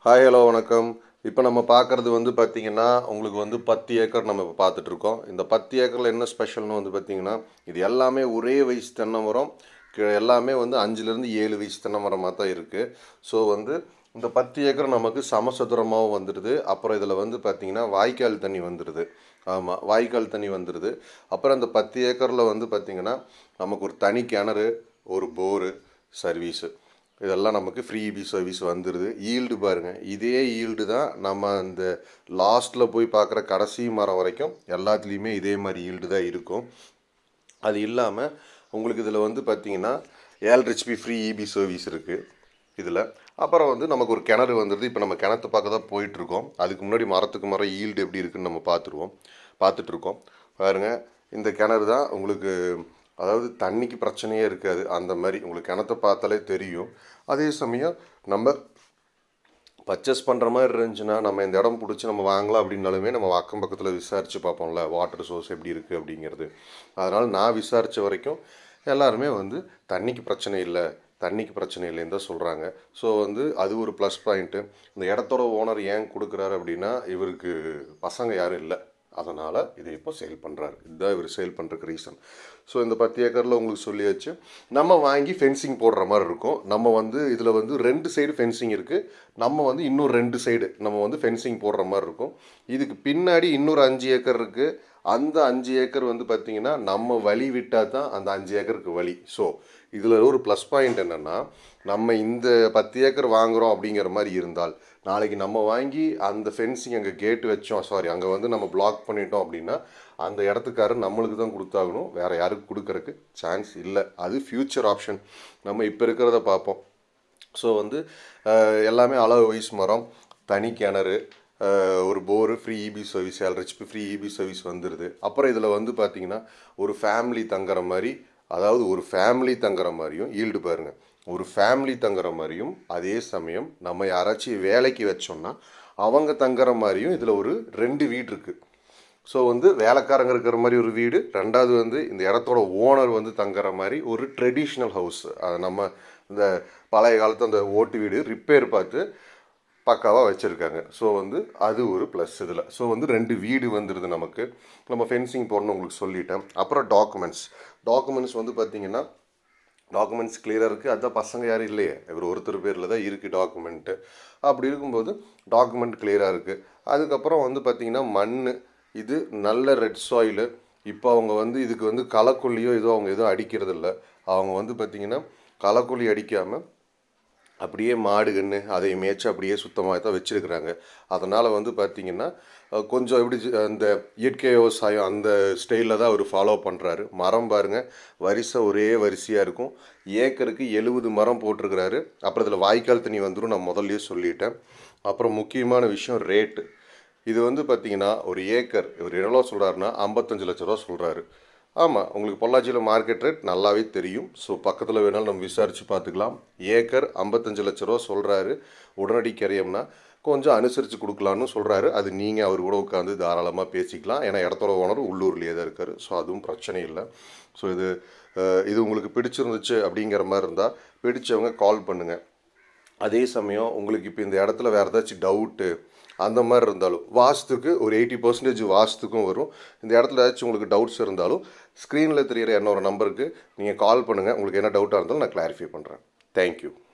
hi hello வணக்கம் இப்போ நம்ம பார்க்குறது வந்து பார்த்திங்கன்னா உங்களுக்கு வந்து பத்து ஏக்கர் நம்ம இப்போ பார்த்துட்ருக்கோம் இந்த பத்து ஏக்கரில் என்ன ஸ்பெஷல்னு வந்து பார்த்திங்கன்னா இது எல்லாமே ஒரே வயசு தென்னை மரம் கி- எல்லாமே வந்து அஞ்சுலேருந்து ஏழு வயசு தென்னை மரமாக தான் இருக்குது ஸோ வந்து இந்த பத்து ஏக்கர் நமக்கு சமசதுரமாகவும் வந்துடுது அப்புறம் இதில் வந்து பார்த்திங்கன்னா வாய்க்கால் தண்ணி வந்துடுது ஆமாம் வாய்க்கால் தண்ணி வந்துடுது அப்புறம் இந்த பத்து ஏக்கரில் வந்து பார்த்திங்கன்னா நமக்கு ஒரு தனி கிணறு ஒரு போரு சர்வீஸு இதெல்லாம் நமக்கு ஃப்ரீ இபி சர்வீஸ் வந்துடுது ஈல்டு பாருங்கள் இதே ஈல்டு தான் நம்ம அந்த லாஸ்ட்டில் போய் பார்க்குற கடைசி மரம் வரைக்கும் எல்லாத்துலேயுமே இதே மாதிரி ஈல்டு தான் இருக்கும் அது இல்லாமல் உங்களுக்கு இதில் வந்து பார்த்தீங்கன்னா ஏழு ஹெச்பி ஃப்ரீ இபி சர்வீஸ் இருக்குது இதில் அப்புறம் வந்து நமக்கு ஒரு கிணறு வந்துடுது இப்போ நம்ம கிணத்து பார்க்க தான் போயிட்டுருக்கோம் அதுக்கு முன்னாடி மரத்துக்கு மரம் ஈல்டு எப்படி இருக்குன்னு நம்ம பார்த்துருவோம் பார்த்துட்ருக்கோம் பாருங்க இந்த கிணறு தான் உங்களுக்கு அதாவது தண்ணிக்கு பிரச்சனையே இருக்காது அந்த மாதிரி உங்களுக்கு கிணத்த பார்த்தாலே தெரியும் அதே சமயம் நம்ம பர்ச்சேஸ் பண்ணுற மாதிரி இருந்துச்சுன்னா நம்ம இந்த இடம் பிடிச்சி நம்ம வாங்கலாம் அப்படின்னாலுமே நம்ம அக்கம் பக்கத்தில் விசாரித்து பார்ப்போம்ல வாட்டர் சோர்ஸ் எப்படி இருக்குது அப்படிங்கிறது அதனால் நான் விசாரித்த வரைக்கும் எல்லாருமே வந்து தண்ணிக்கு பிரச்சனை இல்லை தண்ணிக்கு பிரச்சனை இல்லைன்னு தான் சொல்கிறாங்க ஸோ வந்து அது ஒரு ப்ளஸ் பாயிண்ட்டு இந்த இடத்தோட ஓனர் ஏன் கொடுக்குறாரு அப்படின்னா இவருக்கு பசங்க யாரும் இல்லை அதனால் இதை இப்போ சேல் பண்ணுறாரு இதுதான் இவர் சேல் பண்ணுறதுக்கு ரீசன் ஸோ இந்த பத்து ஏக்கரில் உங்களுக்கு சொல்லியாச்சு நம்ம வாங்கி ஃபென்சிங் போடுற மாதிரி இருக்கும் நம்ம வந்து இதில் வந்து ரெண்டு சைடு ஃபென்சிங் இருக்குது நம்ம வந்து இன்னும் ரெண்டு சைடு நம்ம வந்து ஃபென்சிங் போடுற மாதிரி இருக்கும் இதுக்கு பின்னாடி இன்னொரு அஞ்சு ஏக்கர் இருக்குது அந்த அஞ்சு ஏக்கர் வந்து பார்த்திங்கன்னா நம்ம வழி விட்டால் தான் அந்த அஞ்சு ஏக்கருக்கு வழி ஸோ இதில் ஒரு ப்ளஸ் பாயிண்ட் என்னென்னா நம்ம இந்த பத்து ஏக்கர் வாங்குகிறோம் அப்படிங்கிற மாதிரி இருந்தால் நாளைக்கு நம்ம வாங்கி அந்த ஃபென்சிங் அங்கே கேட்டு வச்சோம் சாரி அங்கே வந்து நம்ம பிளாக் பண்ணிட்டோம் அப்படின்னா அந்த இடத்துக்காரர் நம்மளுக்கு தான் கொடுத்தாகணும் வேறு யாருக்கு கொடுக்கறக்கு சான்ஸ் இல்லை அது ஃப்யூச்சர் ஆப்ஷன் நம்ம இப்போ இருக்கிறத பார்ப்போம் ஸோ வந்து அஹ், எல்லாமே அளவு வயசு மரம் தனி கிணறு அஹ், ஒரு bore free EB service LHP free EB service வந்துடுது அப்புறம் இதில் வந்து பார்த்தீங்கன்னா ஒரு ஃபேமிலி தங்குற மாதிரி அதாவது ஒரு ஃபேமிலி தங்குற மாதிரியும் ஈல்டு பாருங்க ஒரு ஃபேமிலி தங்குற மாதிரியும் அதே சமயம் நம்ம யாராச்சும் வேலைக்கு வச்சோம்னா அவங்க தங்குற மாதிரியும் இதில் ஒரு ரெண்டு வீடு இருக்குது ஸோ வந்து வேலைக்காரங்க இருக்கிற மாதிரி ஒரு வீடு ரெண்டாவது வந்து இந்த இடத்தோட ஓனர் வந்து தங்குற மாதிரி ஒரு ட்ரெடிஷ்னல் ஹவுஸ் அது நம்ம இந்த பழைய காலத்து அந்த ஓட்டு வீடு ரிப்பேர் பார்த்து பக்காவாக வச்சுருக்காங்க ஸோ வந்து அது ஒரு ப்ளஸ் இதில் ஸோ வந்து ரெண்டு வீடு வந்துடுது நமக்கு நம்ம ஃபென்சிங் போடணும் உங்களுக்கு சொல்லிட்டேன் அப்புறம் டாக்குமெண்ட்ஸ் டாக்குமெண்ட்ஸ் வந்து பார்த்தீங்கன்னா டாக்குமெண்ட்ஸ் கிளியராக இருக்குது அதான் பசங்க யாரும் இல்லையே இவர் ஒருத்தர் பேரில் தான் இருக்குது டாக்குமெண்ட்டு அப்படி இருக்கும்போது டாக்குமெண்ட் கிளியராக இருக்குது அதுக்கப்புறம் வந்து பார்த்திங்கன்னா மண் இது நல்ல ரெட் சாயிலு இப்போ அவங்க வந்து இதுக்கு வந்து களைக்கொல்லியோ ஏதோ அவங்க எதுவும் அடிக்கிறது இல்லை அவங்க வந்து பார்த்திங்கன்னா களைக்கொல்லி அடிக்காமல் அப்படியே மாடு கன்று அதை மேய்ச்சி அப்படியே சுத்தமாக தான் வச்சுருக்குறாங்க அதனால் வந்து பார்த்திங்கன்னா அஹ், கொஞ்சம் எப்படி சி- அந்த இயற்கை விவசாயம் அந்த ஸ்டைலில் தான் அவர் ஃபாலோ பண்ணுறாரு மரம் பாருங்கள் வரிசை ஒரே வரிசையாக இருக்கும் ஏக்கருக்கு எழுபது மரம் போட்டிருக்கிறாரு அப்புறம் இதில் வாய்க்கால் தண்ணி வந்துடும் நான் முதல்லயே சொல்லிட்டேன் அப்புறம் முக்கியமான விஷயம் ரேட்டு இது வந்து பார்த்தீங்கன்னா ஒரு ஏக்கர் இவர் எவ்வளோ சொல்கிறாருன்னா ஐம்பத்தஞ்சு லட்ச ரூபா சொல்கிறாரு ஆமாம் உங்களுக்கு பொள்ளாச்சியில் மார்க்கெட் ரேட் நல்லாவே தெரியும் ஸோ பக்கத்தில் வேணாலும் நம்ம விசாரித்து பார்த்துக்கலாம் ஏக்கர் ஐம்பத்தஞ்சு லட்ச ரூபா சொல்கிறாரு உடனடி கரையம்னா கொஞ்சம் அனுசரித்து கொடுக்கலான்னு சொல்கிறாரு அது நீங்கள் அவர் கூட உட்காந்து தாராளமாக பேசிக்கலாம் ஏன்னா இடத்தோட ஓனர் உள்ளூர்லேயே தான் இருக்கார் ஸோ அதுவும் பிரச்சனை இல்லை ஸோ இது அஹ், இது உங்களுக்கு பிடிச்சிருந்துச்சு அப்படிங்கிற மாதிரி இருந்தால் பிடிச்சவங்க கால் பண்ணுங்கள் அதே சமயம் உங்களுக்கு இப்போ இந்த இடத்துல வேறு ஏதாச்சும் டவுட்டு அந்த மாதிரி இருந்தாலும் வாஸ்துக்கு ஒரு எயிட்டி பர்சன்டேஜ் வாஸ்துக்கும் வரும் இந்த இடத்துல ஏதாச்சும் உங்களுக்கு டவுட்ஸ் இருந்தாலும் ஸ்க்ரீனில் தெரியிற என்னோட நம்பருக்கு நீங்கள் கால் பண்ணுங்கள் உங்களுக்கு என்ன டவுட்டாக இருந்தாலும் நான் கிளாரிஃபை பண்ணுறேன் தேங்க்யூ